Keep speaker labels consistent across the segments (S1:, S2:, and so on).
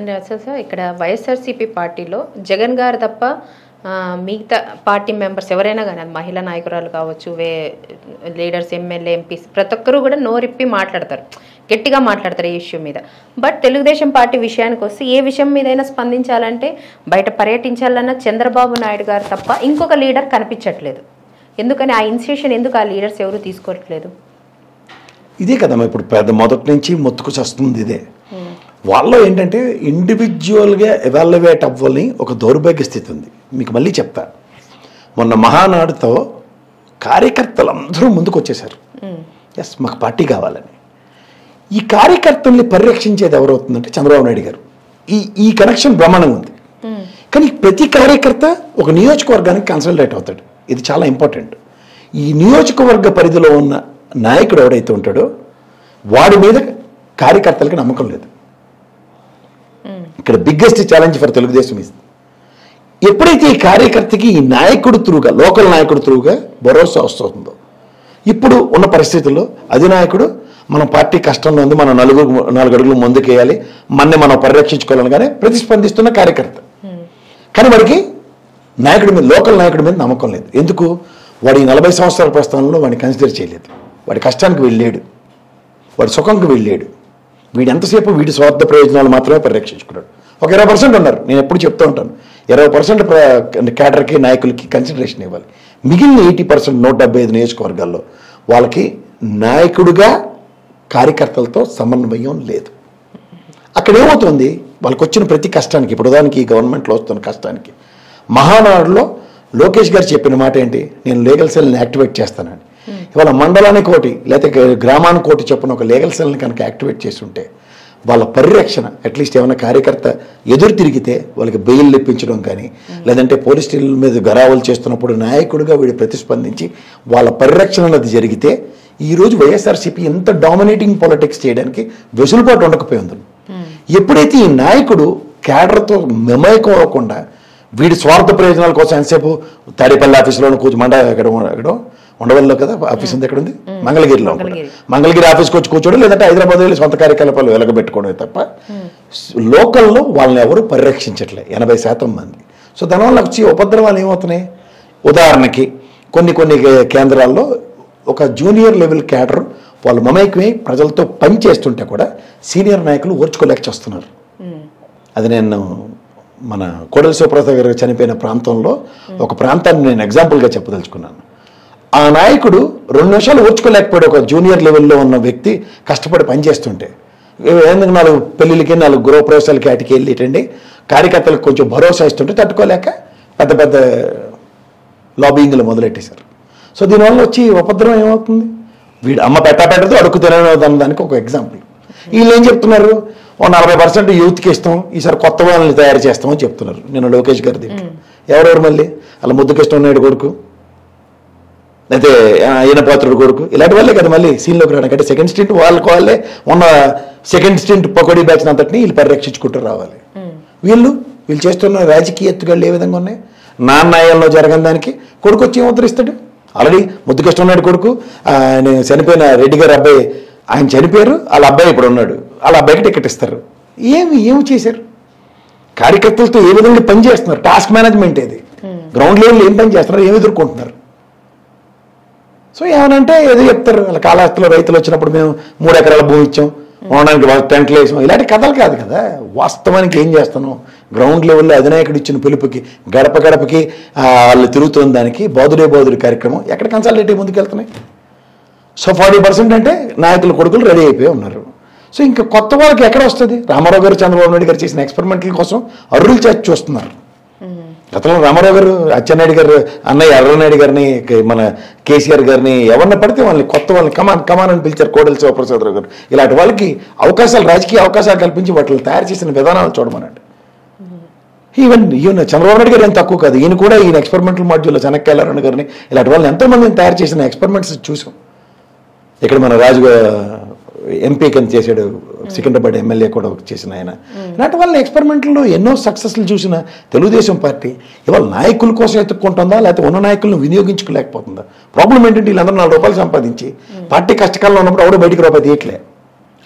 S1: And అసలు sir ఇక్కడ వైఎస్ఆర్సీపీ పార్టీలో జగన్ గారు తప్ప ఆ, మిగతా పార్టీ మెంబర్స్ ఎవరైనా కానీ అది మహిళా నాయకురాలు కావచ్చు వే లీడర్స్ ఎమ్మెల్యే ఎంపీస్ ప్రతి ఒక్కరు కూడా నోరిప్పి మాట్లాడతారు గట్టిగా మాట్లాడతారు ఈ ఇష్యూ మీద బట్ తెలుగుదేశం పార్టీ విషయానికి వస్తే ఏ విషయం మీదైనా స్పందించాలంటే బయట పర్యటించాలన్న చంద్రబాబు నాయుడు గారు తప్ప ఇంకొక లీడర్ కనిపించట్లేదు ఎందుకని ఆ ఇనిషియేషన్ ఎందుకు ఆ లీడర్స్ ఎవరు తీసుకోవట్లేదు
S2: ఇదే కదమ్మా ఇప్పుడు పెద్ద మొదటి నుంచి మొత్తుకు వస్తుంది ఇదే వాళ్ళలో ఏంటంటే ఇండివిజువల్గా ఎవాల్యువేట్ అవ్వాలని ఒక దౌర్భాగ్య స్థితి ఉంది మీకు మళ్ళీ చెప్తా మొన్న మహానాడుతో కార్యకర్తలు అందరూ ముందుకు వచ్చేసారు ఎస్ మాకు పార్టీ కావాలని ఈ కార్యకర్తల్ని పరిరక్షించేది ఎవరవుతుందంటే చంద్రబాబు నాయుడు గారు ఈ ఈ కనెక్షన్ బ్రహ్మాండంగా ఉంది కానీ ప్రతి కార్యకర్త ఒక నియోజకవర్గానికి కన్సల్టేట్ అవుతాడు ఇది చాలా ఇంపార్టెంట్ ఈ నియోజకవర్గ పరిధిలో ఉన్న నాయకుడు ఎవడైతే ఉంటాడో వాడి మీద కార్యకర్తలకి నమ్మకం లేదు ఇక్కడ బిగ్గెస్ట్ ఛాలెంజ్ ఫర్ తెలుగుదేశం ఇస్తుంది ఎప్పుడైతే ఈ కార్యకర్తకి ఈ నాయకుడు త్రూగా లోకల్ నాయకుడు త్రూగా భరోసా వస్తుందో ఇప్పుడు ఉన్న పరిస్థితుల్లో అధినాయకుడు మన పార్టీ కష్టంలో ఉంది మనం నలుగురు నాలుగు అడుగులు ముందుకేయాలి మన్ని మనం పరిరక్షించుకోవాలని ప్రతిస్పందిస్తున్న కార్యకర్త కానీ వాడికి నాయకుడి మీద లోకల్ నాయకుడి మీద నమ్మకం లేదు ఎందుకు వాడి ఈ నలభై సంవత్సరాల ప్రస్థానంలో వాడిని కన్సిడర్ చేయలేదు వాడి కష్టానికి వెళ్ళాడు వాడి సుఖంకి వెళ్ళాడు వీడు ఎంతసేపు వీడి స్వార్థ ప్రయోజనాలు మాత్రమే పరిరక్షించుకున్నాడు ఒక ఇరవై పర్సెంట్ ఉన్నారు నేను ఎప్పుడు చెప్తూ ఉంటాను ఇరవై పర్సెంట్ క్యాడర్కి నాయకులకి కన్సిడరేషన్ ఇవ్వాలి మిగిలిన ఎయిటీ పర్సెంట్ నూట డెబ్బై ఐదు నియోజకవర్గాల్లో వాళ్ళకి నాయకుడిగా కార్యకర్తలతో సమన్వయం లేదు అక్కడ ఏమవుతుంది వాళ్ళకి వచ్చిన ప్రతి కష్టానికి ఇప్పుడు ఉదాహరణకి ఈ గవర్నమెంట్లో వస్తున్న కష్టానికి మహానాడులో లోకేష్ గారు చెప్పిన మాట ఏంటి నేను లీగల్ సెల్ని యాక్టివేట్ చేస్తానని ఇవాళ మండలానికి ఒకటి లేకపోతే గ్రామానికి ఒకటి చెప్పిన ఒక లీగల్ సెల్ని కనుక యాక్టివేట్ చేసి ఉంటే వాళ్ళ పరిరక్షణ అట్లీస్ట్ ఏమైనా కార్యకర్త ఎదురు తిరిగితే వాళ్ళకి బెయిల్ ఇప్పించడం కానీ లేదంటే పోలీస్ స్టేషన్ల మీద గరావులు చేస్తున్నప్పుడు నాయకుడిగా వీడు ప్రతిస్పందించి వాళ్ళ పరిరక్షణ అనేది జరిగితే ఈరోజు వైఎస్ఆర్సీపీ ఎంత డామినేటింగ్ పాలిటిక్స్ చేయడానికి వెసులుబాటు ఉండకపోయింది ఎప్పుడైతే ఈ నాయకుడు క్యాడర్తో మెమైకం అవ్వకుండా వీడి స్వార్థ ప్రయోజనాల కోసం ఎంతసేపు తాడేపల్లి ఆఫీసులో కూర్చు మండ ఎక్కడ ఎక్కడో ఉండవల్లో కదా ఆఫీస్ ఉంది ఎక్కడ ఉంది మంగళగిరిలో ఉంటుంది.
S1: మంగళగిరి.
S2: మంగళగిరి ఆఫీస్కి వచ్చి కూర్చోడం లేదంటే హైదరాబాద్ వెళ్ళి సొంత కార్యకలాపాలు వెలగబెట్టుకోవడమే తప్ప లోకల్లో వాళ్ళని ఎవరు పరిరక్షించట్లే ఎనభై శాతం మంది సో దానివల్ల వచ్చి ఉపద్రవాలు ఏమవుతున్నాయి ఉదాహరణకి కొన్ని కొన్ని కేంద్రాల్లో ఒక జూనియర్ లెవెల్ క్యాడర్ వాళ్ళు మమైకమై ప్రజలతో పని చేస్తుంటే కూడా సీనియర్ నాయకులు ఓర్చుకోలేక చేస్తున్నారు అది నేను మన కోడల శివప్రసాద్ గారు చనిపోయిన ప్రాంతంలో ఒక ప్రాంతాన్ని నేను ఎగ్జాంపుల్గా చెప్పదలుచుకున్నాను ఆ నాయకుడు రెండు నిమిషాలు ఓర్చుకోలేకపోయాడు ఒక జూనియర్ లెవెల్లో ఉన్న వ్యక్తి కష్టపడి పనిచేస్తుంటే ఎందుకు నాలుగు పెళ్ళిళ్ళకి నాలుగు గృహప్రవేశాలకి వాటికి వెళ్ళేటండి కార్యకర్తలకు కొంచెం భరోసా ఇస్తుంటే తట్టుకోలేక పెద్ద పెద్ద లాబింగ్లు మొదలెట్టేశారు సో దీనివల్ల వచ్చి ఉపద్రవం ఏమవుతుంది వీడు అమ్మ పెట్టా పెట్టదు అడుగు తినడం దానికి ఒక ఎగ్జాంపుల్ వీళ్ళు ఏం చెప్తున్నారు ఓ నలభై పర్సెంట్ యూత్కి ఇస్తాం ఈసారి కొత్త వాళ్ళని తయారు చేస్తామని చెప్తున్నారు నేను లోకేష్ గారి దీంట్లో ఎవరెవరు మళ్ళీ అలా ముద్దుకిష్టం నాయుడు కొడుకు అయితే ఈయన పాత్రుడు కొడుకు ఇలాంటి వాళ్ళే కదా మళ్ళీ సీన్లోకి రావడానికి అంటే సెకండ్ స్టింట్ వాళ్ళకి వాళ్ళే ఉన్న సెకండ్ స్టింట్ పకోడీ బ్యాచ్ అంతటిని వీళ్ళు పరిరక్షించుకుంటూ రావాలి వీళ్ళు వీళ్ళు చేస్తున్న రాజకీయ ఎత్తుగళ్ళు ఏ విధంగా ఉన్నాయి నాన్నాయాల్లో జరగని దానికి కొడుకు వచ్చి ఏం ఉద్ధరిస్తాడు ఆల్రెడీ ముద్దుకృష్ణ ఉన్నాడు కొడుకు ఆయన చనిపోయిన రెడ్డి గారి అబ్బాయి ఆయన చనిపోయారు వాళ్ళ అబ్బాయి ఇప్పుడు ఉన్నాడు వాళ్ళ అబ్బాయికి టికెట్ ఇస్తారు ఏమి ఏమి చేశారు కార్యకర్తలతో ఏ విధంగా పని చేస్తున్నారు టాస్క్ మేనేజ్మెంట్ ఏది గ్రౌండ్ లెవెల్లో ఏం పని చేస్తున్నారు ఏమి ఎదుర్కొంటున్నారు సో ఏమనంటే ఏదో చెప్తారు వాళ్ళ కాళహస్తిలో రైతులు వచ్చినప్పుడు మేము మూడు ఎకరాల భూమి ఇచ్చాం ఉండడానికి వాళ్ళ టెంట్లు వేసాం ఇలాంటి కథలు కాదు కదా వాస్తవానికి ఏం చేస్తున్నాం గ్రౌండ్ లెవెల్లో అధినాయకుడు ఇచ్చిన పిలుపుకి గడప గడపకి ఆ, వాళ్ళు తిరుగుతున్న దానికి బోధుడే బోధుడి కార్యక్రమం ఎక్కడ కన్సల్టేటివ్ ముందుకు వెళ్తున్నాయి సో ఫార్టీ పర్సెంట్ అంటే నాయకుల కొడుకులు రెడీ అయిపోయి ఉన్నారు సో ఇంకా కొత్త వాళ్ళకి ఎక్కడ వస్తుంది రామారావు గారు చంద్రబాబు నాయుడు గారు చేసిన ఎక్స్పెరిమెంట్ల కోసం అర్రులు చేసి చూస్తున్నారు గతంలో రామారావు గారు అచ్చెన్నాయుడు గారు అన్నయ్య ఎర్రనాయుడు గారిని కే- మన కేసీఆర్ గారిని ఎవరిని పడితే వాళ్ళని కొత్త వాళ్ళని కమాన్ కమాన్ అని పిలిచారు కోడెల శివప్రసాదరావు గారు ఇలాంటి వాళ్ళకి అవకాశాలు రాజకీయ అవకాశాలు కల్పించి వాటిని తయారు చేసిన విధానాలు చూడమనండి ఈవెన్ ఈవెన్ చంద్రబాబు నాయుడు గారు ఏం తక్కువ కాదు ఈయన కూడా ఈయన ఎక్స్పెరిమెంటల్ మాడ్యూల్లో చెనక్కాయలారాయణ గారిని ఇలాంటి వాళ్ళని ఎంతో మందిని తయారు చేసిన ఎక్స్పెరిమెంట్స్ చూసాం ఇక్కడ మన రాజు ఎంపీ కింద చేశాడు సికింద్రాబాద్ ఎమ్మెల్యే కూడా చేసిన ఆయన ఇలాంటి వాళ్ళ ఎక్స్పెరిమెంట్లో ఎన్నో సక్సెస్లు చూసిన తెలుగుదేశం పార్టీ ఇవాళ నాయకుల కోసం ఎత్తుక్కుంటుందా లేకపోతే ఉన్న నాయకులను వినియోగించుకోలేకపోతుందా ప్రాబ్లం ఏంటంటే వీళ్ళందరూ నాలుగు రూపాయలు సంపాదించి పార్టీ కష్టకాలంలో ఉన్నప్పుడు ఎవడో బయటికి రూపాయి తీయట్లే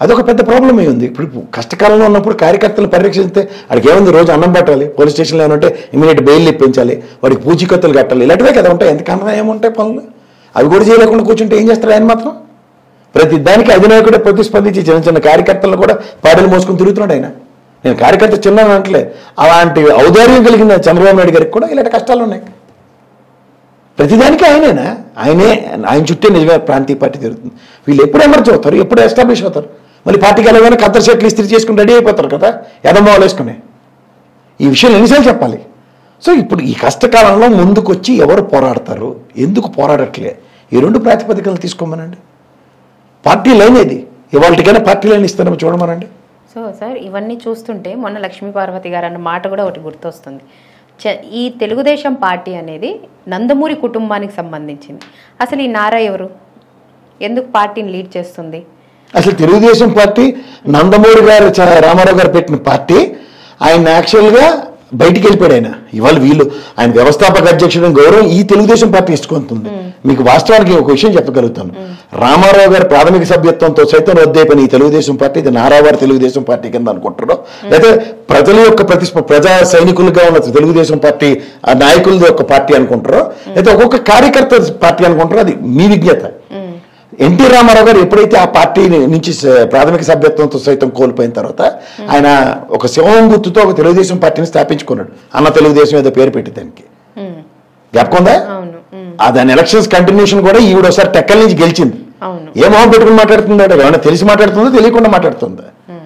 S2: అదొక పెద్ద ప్రాబ్లం అయి ఉంది ఇప్పుడు కష్టకాలంలో ఉన్నప్పుడు కార్యకర్తలు పరిరక్షిస్తే వాడికి ఏముంది రోజు అన్నం పెట్టాలి పోలీస్ స్టేషన్లో ఏమంటే ఇమీడియట్ బెయిల్ ఇప్పించాలి వాడికి పూచీకత్తులు కట్టాలి ఇలాంటివే కదా ఉంటాయి ఎంతకన్నా ఏముంటాయి పనులు అవి కూడా చేయలేకుండా కూర్చుంటే ఏం చేస్తారు ఆయన మాత్రం ప్రతి దానికి అధినాయకుడే ప్రతిస్పందించి చిన్న చిన్న కార్యకర్తలు కూడా పాడలు మోసుకుని తిరుగుతున్నాడు ఆయన నేను కార్యకర్త చిన్న అంటలే అలాంటి ఔదార్యం కలిగిన చంద్రబాబు నాయుడు గారికి కూడా ఇలాంటి కష్టాలు ఉన్నాయి ప్రతిదానికి ఆయనేనా ఆయనే ఆయన చుట్టే నిజమే ప్రాంతీయ పార్టీ తిరుగుతుంది వీళ్ళు ఎప్పుడు ఎమర్జ్ అవుతారు ఎప్పుడు ఎస్టాబ్లిష్ అవుతారు మళ్ళీ పార్టీకి వెళ్ళగానే కత్తర్ షర్ట్లు ఇస్త్రీ చేసుకుని రెడీ అయిపోతారు కదా ఎదమ్మవాళ్ళు వేసుకుని ఈ విషయం ఎన్నిసార్లు చెప్పాలి సో ఇప్పుడు ఈ కష్టకాలంలో ముందుకొచ్చి ఎవరు పోరాడతారు ఎందుకు పోరాడట్లే ఈ రెండు ప్రాతిపదికలు తీసుకోమనండి పార్టీ లైన్ ఇది ఇవాళకైనా పార్టీ లైన్ ఇస్తారేమో చూడమనండి
S1: సో సార్ ఇవన్నీ చూస్తుంటే మొన్న లక్ష్మీ పార్వతి గారు అన్న మాట కూడా ఒకటి గుర్తొస్తుంది చ- ఈ తెలుగుదేశం పార్టీ అనేది నందమూరి కుటుంబానికి సంబంధించింది అసలు ఈ నారా ఎవరు ఎందుకు పార్టీని లీడ్ చేస్తుంది
S2: అసలు తెలుగుదేశం పార్టీ నందమూరి గారు చ- రామారావు గారు పెట్టిన పార్టీ ఆయన యాక్చువల్గా బయటికి వెళ్ళిపోయాడు ఆయన ఇవాళ వీళ్ళు ఆయన వ్యవస్థాపక అధ్యక్షుడు గౌరవం ఈ తెలుగుదేశం పార్టీ ఇసుకుంటుంది మీకు వాస్తవానికి ఒక విషయం చెప్పగలుగుతాను రామారావు గారి ప్రాథమిక సభ్యత్వంతో సైతం రద్దయిపోయిన ఈ తెలుగుదేశం పార్టీ ఇది నారావారి తెలుగుదేశం పార్టీ కింద అనుకుంటారో లేదా ప్రజల యొక్క ప్రతిస్ప ప్రజా సైనికులుగా ఉన్న తెలుగుదేశం పార్టీ ఆ నాయకుల యొక్క పార్టీ అనుకుంటారో లేదా ఒక్కొక్క కార్యకర్త పార్టీ అనుకుంటారో అది మీ విజ్ఞత ఎన్టీ రామారావు గారు ఎప్పుడైతే ఆ పార్టీ నుంచి స- ప్రాథమిక సభ్యత్వంతో సైతం కోల్పోయిన తర్వాత ఆయన ఒక శివం గుర్తుతో ఒక తెలుగుదేశం పార్టీని స్థాపించుకున్నాడు అన్న తెలుగుదేశం ఏదో పేరు పెట్టి దానికి
S1: ఉమ్,
S2: జ్ఞాపకందా
S1: అవును ఉమ్,
S2: ఆ దాని ఎలక్షన్స్ కంటిన్యూషన్ కూడా ఈవిడ ఒకసారి టెక్కల నుంచి గెలిచింది
S1: అవును
S2: ఏ మొహం పెట్టుకుని మాట్లాడుతుందో ఏమైనా తెలిసి మాట్లాడుతుందో తెలియకుండా మాట్లాడుతుందా
S1: ఉమ్,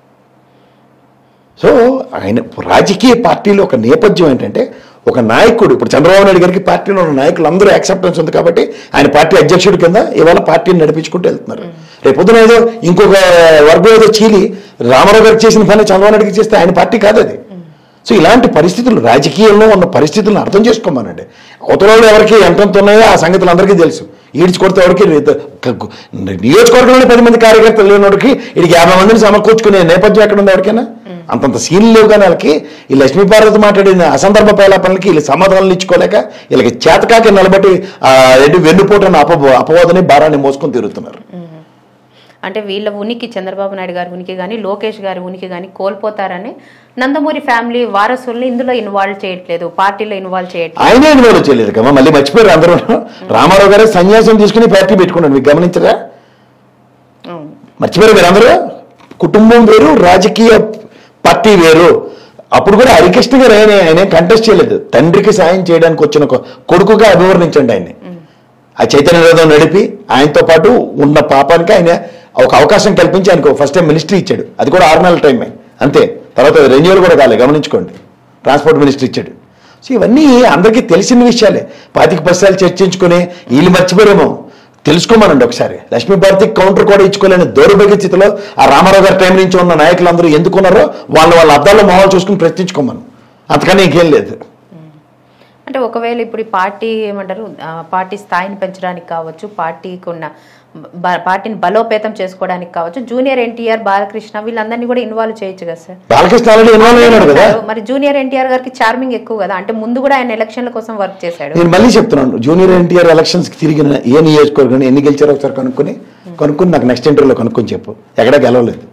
S2: సో ఆయన రాజకీయ పార్టీలో ఒక నేపథ్యం ఏంటంటే ఒక నాయకుడు ఇప్పుడు చంద్రబాబు నాయుడు గారికి పార్టీలో ఉన్న నాయకులు అందరూ యాక్సెప్టెన్స్ ఉంది కాబట్టి ఆయన పార్టీ అధ్యక్షుడి కింద ఇవాళ పార్టీని నడిపించుకుంటూ వెళ్తున్నారు రేపు పొద్దున ఏదో ఇంకొక వర్గం ఏదో చీలి రామారావు గారికి చేసిన పని చంద్రబాబు నాయుడికి చేస్తే ఆయన పార్టీ కాదు అది సో ఇలాంటి పరిస్థితులు రాజకీయంలో ఉన్న పరిస్థితులను అర్థం చేసుకోమనండి అవతలలో ఎవరికి ఎంతెంత ఉన్నాయో ఆ సంగతులు అందరికీ తెలుసు ఈడ్చి కొడితే ఎవరికి లేదు. క- గు- నియోజకవర్గంలోనే పది మంది కార్యకర్తలు లేనివాడికి వీడికి యాభై మందిని సమకూర్చుకునే నేపథ్యం ఎక్కడ ఉంది ఎవరికైనా అంతంత సీన్లు లేవు కానీ వాళ్ళకి ఈ లక్ష్మీ పార్వతి మాట్లాడిన అసందర్భ పేలాపనలకి వీళ్ళు సమాధానాలు ఇచ్చుకోలేక వీళ్ళకి చేతకాకి నిలబట్టి ఆ ఏంటి వెన్నుపోటున్న అప అపవాదని భారాన్ని మోసుకొని తిరుగుతున్నారు
S1: అంటే వీళ్ళ ఉనికి చంద్రబాబు నాయుడు గారి ఉనికి కానీ లోకేష్ గారి ఉనికి కానీ కోల్పోతారని నందమూరి ఫ్యామిలీ వారసుల్ని ఇందులో ఇన్వాల్వ్ చేయట్లేదు పార్టీలో ఇన్వాల్వ్ చేయట్లేదు
S2: ఆయనే ఇన్వాల్వ్ చేయలేదు కదా మళ్ళీ మర్చిపోయారు అందరూ రామారావు గారే సన్యాసం తీసుకుని పార్టీ పెట్టుకున్నాడు మీకు గమనించరా
S1: అవును
S2: మర్చిపోయారు మీరు అందరూ కుటుంబం వేరు రాజకీయ పార్టీ వేరు అప్పుడు కూడా హరికృష్ణ గారు ఆయన ఆయన కంటెస్ట్ చేయలేదు తండ్రికి సాయం చేయడానికి వచ్చిన ఒక కొడుకుగా అభివర్ణించండి ఆయన్ని ఆ చైతన్య రథం నడిపి ఆయనతో పాటు ఉన్న పాపానికి ఆయన ఒక అవకాశం కల్పించి ఆయనకు ఫస్ట్ టైం మినిస్ట్రీ ఇచ్చాడు అది కూడా ఆరు నెలల టైమే అంతే తర్వాత రెన్యూవల్ కూడా కాలే గమనించుకోండి ట్రాన్స్పోర్ట్ మినిస్ట్రీ ఇచ్చాడు సో ఇవన్నీ అందరికీ తెలిసిన విషయాలే పాతిక పైసలు చర్చించుకుని వీళ్ళు మర్చిపోయారేమో తెలుసుకోమనండి ఒకసారి లక్ష్మీ భారతికి కౌంటర్ కూడా ఇచ్చుకోలేని దౌర్భాగ్య స్థితిలో ఆ రామారావు గారి టైం నుంచి ఉన్న నాయకులందరూ ఎందుకున్నారో వాళ్ళ వాళ్ళ అద్దాల్లో మొహాలు చూసుకుని ప్రశ్నించుకోమను అంతకని ఇంకేం లేదు
S1: అంటే ఒకవేళ ఇప్పుడు ఈ పార్టీ ఏమంటారు ఆ, పార్టీ స్థాయిని పెంచడానికి కావచ్చు పార్టీకి ఉన్న బ- పార్టీని బలోపేతం చేసుకోవడానికి కావచ్చు జూనియర్ ఎన్టీఆర్ బాలకృష్ణ వీళ్ళందరినీ కూడా ఇన్వాల్వ్ చేయొచ్చు కదా సార్
S2: బాలకృష్ణ ఆల్రెడీ ఇన్వాల్వ్ అయినాడు కదా
S1: మరి జూనియర్ ఎన్టీఆర్ గారికి చార్మింగ్ ఎక్కువ కదా అంటే ముందు కూడా ఆయన ఎలక్షన్ల కోసం వర్క్ చేశాడు
S2: నేను మళ్ళీ చెప్తున్నాను జూనియర్ ఎన్టీఆర్ ఎలక్షన్స్ కి తిరిగిన ఏ నియోజకవర్గం ఎన్ని గెలిచారో ఒకసారి కనుక్కొని కనుక్కొని నాకు నెక్స్ట్ ఇంటర్వ్యూలో కనుక్కొని చెప్పు ఎక్కడ గెలవలేదు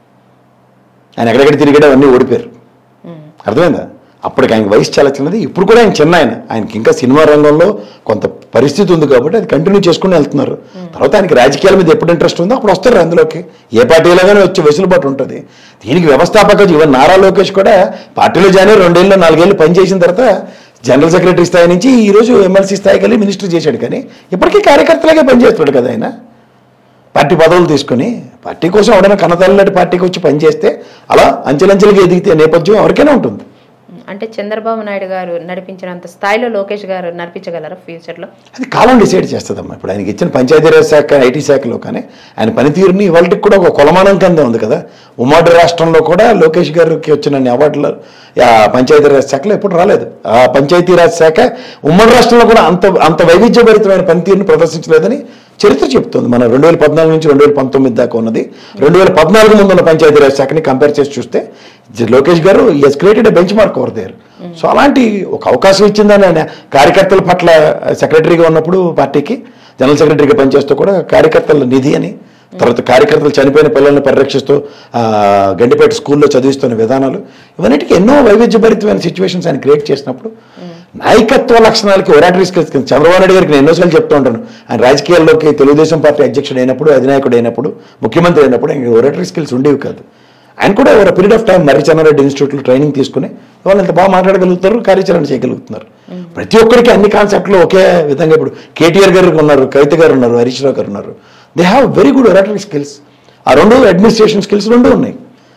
S2: ఆయన ఎక్కడెక్కడ తిరిగాడో అవన్నీ ఓడిపోయారు అర్థమైందా అప్పటికి ఆయన వయసు చాలా చిన్నది ఇప్పుడు కూడా ఆయన చిన్న ఆయన ఆయనకి ఇంకా సినిమా రంగంలో కొంత పరిస్థితి ఉంది కాబట్టి అది కంటిన్యూ చేసుకుని వెళ్తున్నారు తర్వాత ఆయనకి రాజకీయాల మీద ఎప్పుడు ఇంట్రెస్ట్ ఉందో అప్పుడు వస్తారు అందులోకి ఏ పార్టీలోగానే వచ్చే వెసులుబాటు ఉంటుంది దీనికి వ్యవస్థాపక ఈవెన్ నారా లోకేష్ కూడా పార్టీలో జాయిన్ అయ్యి రెండేళ్ళు నాలుగేళ్ళు పనిచేసిన తర్వాత జనరల్ సెక్రటరీ స్థాయి నుంచి ఈ రోజు ఎమ్మెల్సీ స్థాయికి వెళ్ళి మినిస్టర్ చేశాడు కానీ ఇప్పటికీ కార్యకర్తలాగే పనిచేస్తున్నాడు కదా ఆయన పార్టీ పదవులు తీసుకొని పార్టీ కోసం ఎవడైనా కన్నతల్లాంటి పార్టీకి వచ్చి పనిచేస్తే అలా అంచెలంచెలుగా ఎదిగితే నేపథ్యం ఎవరికైనా ఉంటుంది
S1: అంటే చంద్రబాబు నాయుడు గారు నడిపించినంత స్థాయిలో లోకేష్ గారు నడిపించగలరా ఫ్యూచర్ లో
S2: అది కాలం డిసైడ్ చేస్తుందమ్మా ఇప్పుడు ఆయనకి ఇచ్చిన పంచాయతీరాజ్ శాఖ ఐటీ శాఖలో కానీ ఆయన పనితీరుని ఇవాళకి కూడా ఒక కొలమానం కింద ఉంది కదా ఉమ్మడి రాష్ట్రంలో కూడా లోకేష్ గారికి వచ్చిన అవార్డులు ఆ పంచాయతీరాజ్ శాఖలో ఎప్పుడు రాలేదు ఆ పంచాయతీరాజ్ శాఖ ఉమ్మడి రాష్ట్రంలో కూడా అంత అంత వైవిధ్యభరితమైన పనితీరుని ప్రదర్శించలేదని చరిత్ర చెప్తుంది మన రెండు వేల పద్నాలుగు నుంచి రెండు వేల పంతొమ్మిది దాకా ఉన్నది రెండు వేల పద్నాలుగు ముందు ఉన్న పంచాయతీరాజ్ శాఖని కంపేర్ చేసి చూస్తే జ- Lokesh garu has created benchmark over there so అలాంటి ఒక అవకాశం ఇచ్చిందని ఆయన కార్యకర్తల పట్ల సెక్రటరీగా ఉన్నప్పుడు పార్టీకి జనరల్ సెక్రటరీగా పనిచేస్తూ కూడా కార్యకర్తల నిధి అని తర్వాత కార్యకర్తలు చనిపోయిన పిల్లల్ని పరిరక్షిస్తూ ఆ, గండిపేట స్కూల్లో చదివిస్తున్న విధానాలు ఇవన్నిటికీ ఎన్నో వైవిధ్యభరితమైన సిచ్యువేషన్స్ ఆయన క్రియేట్ చేసినప్పుడు నాయకత్వ లక్షణాలకి ఒరాటరీ స్కిల్స్ కింద చంద్రబాబు నాయుడు గారికి నేను ఎన్నోసార్లు చెప్తూ ఉంటాను ఆయన రాజకీయాల్లోకి తెలుగుదేశం పార్టీ అధ్యక్షుడు అయినప్పుడు అధినాయకుడు అయినప్పుడు ముఖ్యమంత్రి అయినప్పుడు ఆయన ఒరాటరీ స్కిల్స్ ఉండేవి కాదు ఆయన కూడా ఒక పీరియడ్ ఆఫ్ టైం మర్రి చెన్నారెడ్డి ఇన్స్టిట్యూట్లో ట్రైనింగ్ తీసుకుని వాళ్ళు ఎంత బాగా మాట్లాడగలుగుతారు కార్యాచరణ చేయగలుగుతున్నారు ప్రతి ఒక్కరికి అన్ని కాన్సెప్ట్లు ఒకే విధంగా ఇప్పుడు కేటీఆర్ గారు ఉన్నారు కవిత గారు ఉన్నారు హరీష్ రావు గారు ఉన్నారు they have very good oratory skills ఆ రెండు అడ్మినిస్ట్రేషన్ స్కిల్స్ రెండు ఉన్నాయి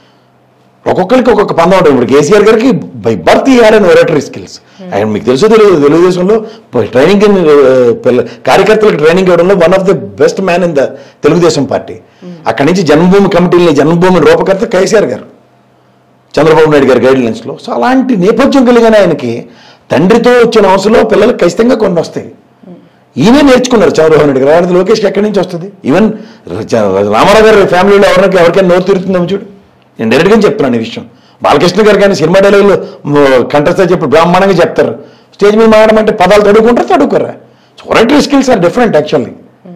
S2: ఒక్కొక్కరికి ఒక్కొక్క పందం ఉంటుంది ఇప్పుడు కేసీఆర్ గారికి బై బర్త్ ఇవ్వాలని ఒరేటరీ స్కిల్స్ ఆయన మీకు తెలుసు తెలియదు తెలుగుదేశంలో ట్రైనింగ్ పిల్ల కార్యకర్తలకు ట్రైనింగ్ ఇవ్వడంలో one of the best man in the Telugu Desam party అక్కడి నుంచి జన్మభూమి కమిటీని జన్మభూమి రూపకర్త కేసీఆర్ గారు చంద్రబాబు నాయుడు గారి గైడ్ లైన్స్లో సో అలాంటి నేపథ్యం కలిగిన ఆయనకి తండ్రితో వచ్చిన అవసరంలో పిల్లలకు ఖచ్చితంగా కొన్ని వస్తాయి ఈయనే నేర్చుకున్నారు చంద్రబాబు నాయుడు గారు ఆడది లోకేష్కి ఎక్కడి నుంచి వస్తుంది ఈవెన్ రామారావు గారి ఫ్యామిలీలో ఎవరికి ఎవరికైనా నోరు తిరుగుతుందో చూడు నేను డైరెక్ట్గా చెప్తున్నాను ఈ విషయం బాలకృష్ణ గారు కానీ సినిమా డైలాగులు కంటెస్ట్ చెప్పి బ్రాహ్మణంగా చెప్తారు స్టేజ్ మీద మాడమంటే పదాలు తడుకుంటారు తడుకోరా oratory skills are different actually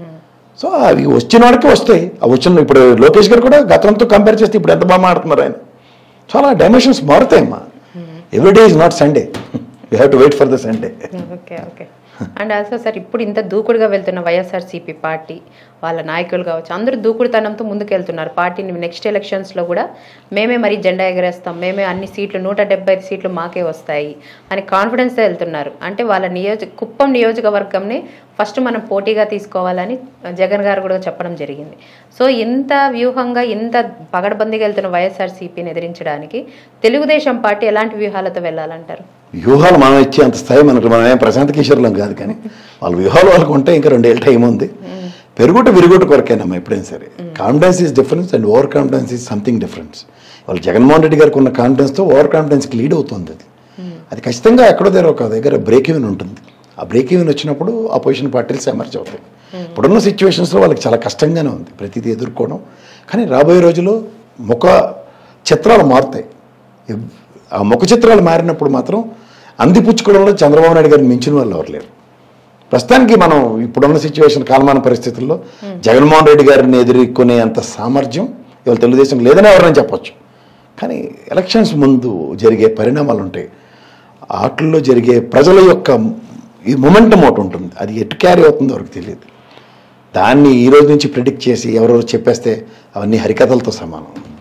S2: so అవి వచ్చిన వాడికి వస్తాయి అవి వచ్చిన ఇప్పుడు లోకేష్ గారు కూడా గతంతో కంపేర్ చేస్తే ఇప్పుడు ఎంత బాగా మాడుతున్నారు ఆయన సో అలా డైమెన్షన్స్ మారుతాయమ్మా every day is not Sunday you have to wait for the Sunday
S1: okay okay and also sir ఇప్పుడు ఇంత దూకుడుగా వెళ్తున్న వైఎస్ఆర్సీపీ పార్టీ వాళ్ళ నాయకులు కావచ్చు అందరూ దూకుడుతనంతో ముందుకెళ్తున్నారు పార్టీని నెక్స్ట్ ఎలక్షన్స్లో కూడా మేమే మరి జెండా ఎగరేస్తాం మేమే అన్ని సీట్లు నూట డెబ్బై సీట్లు మాకే వస్తాయి అని కాన్ఫిడెన్స్తో వెళ్తున్నారు అంటే వాళ్ళ నియోజక కుప్పం నియోజకవర్గంని ఫస్ట్ మనం పోటీగా తీసుకోవాలని జగన్ గారు కూడా చెప్పడం జరిగింది సో ఇంత వ్యూహంగా ఇంత పగడబందీగా వెళ్తున్న వైఎస్ఆర్సీపీని ఎదిరించడానికి తెలుగుదేశం పార్టీ ఎలాంటి వ్యూహాలతో వెళ్ళాలంటారు
S2: వ్యూహాలు మనం ఇచ్చే అంత స్థాయి మనకు మనం ఏం ప్రశాంత్ కిషోర్లం కాదు కానీ వాళ్ళ వ్యూహాలు వాళ్ళకు ఉంటే ఇంకా రెండేళ్ళ టైం ఉంది పెరుగుట విరుగుట కొరకేనమ్మా ఎప్పుడైనా సరే confidence is difference and over confidence is something difference వాళ్ళు జగన్మోహన్ రెడ్డి గారికి ఉన్న కాన్ఫిడెన్స్తో ఓవర్ కాన్ఫిడెన్స్కి లీడ్ అవుతుంది అది అది ఖచ్చితంగా ఎక్కడో దగ్గర ఒక దగ్గర బ్రేక్ ఈవెన్ ఉంటుంది ఆ బ్రేక్ ఈవెన్ వచ్చినప్పుడు అపోజిషన్ పార్టీలు ఎమర్జ్ అవుతాయి ఇప్పుడున్న సిచ్యువేషన్స్లో వాళ్ళకి చాలా కష్టంగానే ఉంది ప్రతిదీ ఎదుర్కోవడం కానీ రాబోయే రోజుల్లో ముఖ చిత్రాలు మారుతాయి ఎవ్- ఆ ముఖ చిత్రాలు మారినప్పుడు మాత్రం అందిపుచ్చుకోవడంలో చంద్రబాబు నాయుడు గారిని మించిన వాళ్ళు ఎవరు లేరు ప్రస్తుతానికి మనం ఇప్పుడున్న సిచ్యువేషన్ కాలమాన పరిస్థితుల్లో జగన్మోహన్ రెడ్డి గారిని ఎదుర్కొనే అంత సామర్థ్యం ఇవాళ తెలుగుదేశం లేదని ఎవరైనా చెప్పొచ్చు కానీ ఎలక్షన్స్ ముందు జరిగే పరిణామాలు ఉంటాయి ఆటల్లో జరిగే ప్రజల యొక్క ఈ మొమెంటం ఒకటి ఉంటుంది అది ఎటు క్యారీ అవుతుందో ఎవరికి తెలియదు దాన్ని ఈ రోజు నుంచి ప్రిడిక్ట్ చేసి ఎవరెవరు చెప్పేస్తే అవన్నీ హరికథలతో సమానం